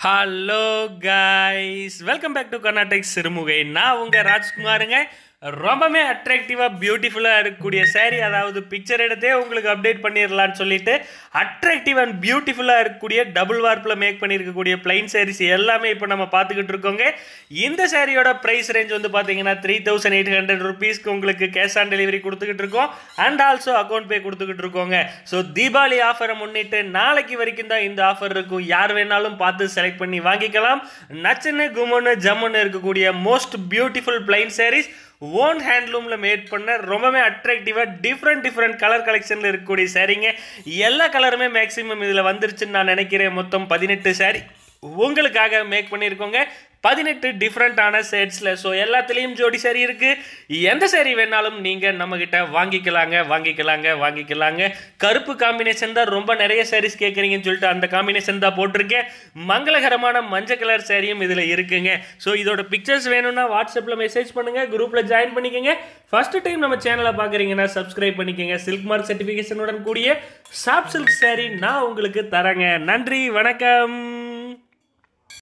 hello guys welcome back to Karnatak Sirumugai நான் உங்கள் ராஜ்குமாருங்க ரொம்பவே அட்ராக்டிவாக பியூட்டிஃபுல்லாக இருக்கக்கூடிய saree அதாவது பிக்சர் எடுத்தே உங்களுக்கு அப்டேட் பண்ணிடலான்னு சொல்லிட்டு அட்ராக்டிவ் அண்ட் பியூட்டிஃபுல்லாக இருக்கக்கூடிய டபுள் வார்ப்பில் மேக் பண்ணியிருக்கக்கூடிய பிளைன் sarees எல்லாமே இப்போ நம்ம பார்த்துக்கிட்டு இருக்கோங்க இந்த சாரியோட ப்ரைஸ் ரேஞ்ச் வந்து பார்த்தீங்கன்னா த்ரீ தௌசண்ட் எயிட் ஹண்ட்ரட் ருபீஸ்க்கு உங்களுக்கு கேஷ் ஆன் டெலிவரி கொடுத்துக்கிட்டு இருக்கோம் அண்ட் ஆல்சோ அக்கௌண்ட் பே கொடுத்துக்கிட்டு இருக்கோங்க ஸோ தீபாவளி ஆஃபரை முன்னிட்டு நாளைக்கு வரைக்கும் தான் இந்த ஆஃபர் இருக்கும் யார் வேணாலும் பார்த்து செலக்ட் பண்ணி வாங்கிக்கலாம் நச்சுன்னு குமுன்னு ஜம்முன்னு இருக்கக்கூடிய most beautiful plain sarees own ஹேண்ட்லூமில் மேட் பண்ண ரொம்பவே அட்ராக்டிவாக டிஃப்ரெண்ட் டிஃப்ரெண்ட் கலர் கலெக்ஷனில் இருக்கக்கூடிய சாரீங்க எல்லா கலருமே மேக்ஸிமம் இதில் வந்துருச்சுன்னு நான் நினைக்கிறேன் மொத்தம் பதினெட்டு saree உங்களுக்காக மேக் பண்ணியிருக்கோங்க பதினெட்டு டிஃப்ரெண்ட்டான செட்ஸில் ஸோ எல்லாத்துலேயும் ஜோடி சரி இருக்குது எந்த சரி வேணாலும் நீங்கள் நம்மக்கிட்ட வாங்கிக்கலாங்க வாங்கிக்கலாங்க வாங்கிக்கலாங்க கருப்பு காம்பினேஷன் தான் ரொம்ப நிறைய சாரீஸ் கேட்குறீங்கன்னு சொல்லிட்டு அந்த காம்பினேஷன் தான் போட்டிருக்கேன் மங்களகரமான மஞ்சள் கலர் சாரியும் இதில் இருக்குங்க ஸோ இதோட பிக்சர்ஸ் வேணும்னா வாட்ஸ்அப்பில் மெசேஜ் பண்ணுங்கள் குரூப்பில் ஜாயின் பண்ணிக்கோங்க ஃபர்ஸ்ட் டைம் நம்ம சேனலை பார்க்குறீங்கன்னா சப்ஸ்கிரைப் பண்ணிக்கோங்க சில்க் மார்க் சர்டிஃபிகேஷனுடன் கூடிய சாப் சில்க் சாரி நான் உங்களுக்கு தரேங்க நன்றி வணக்கம்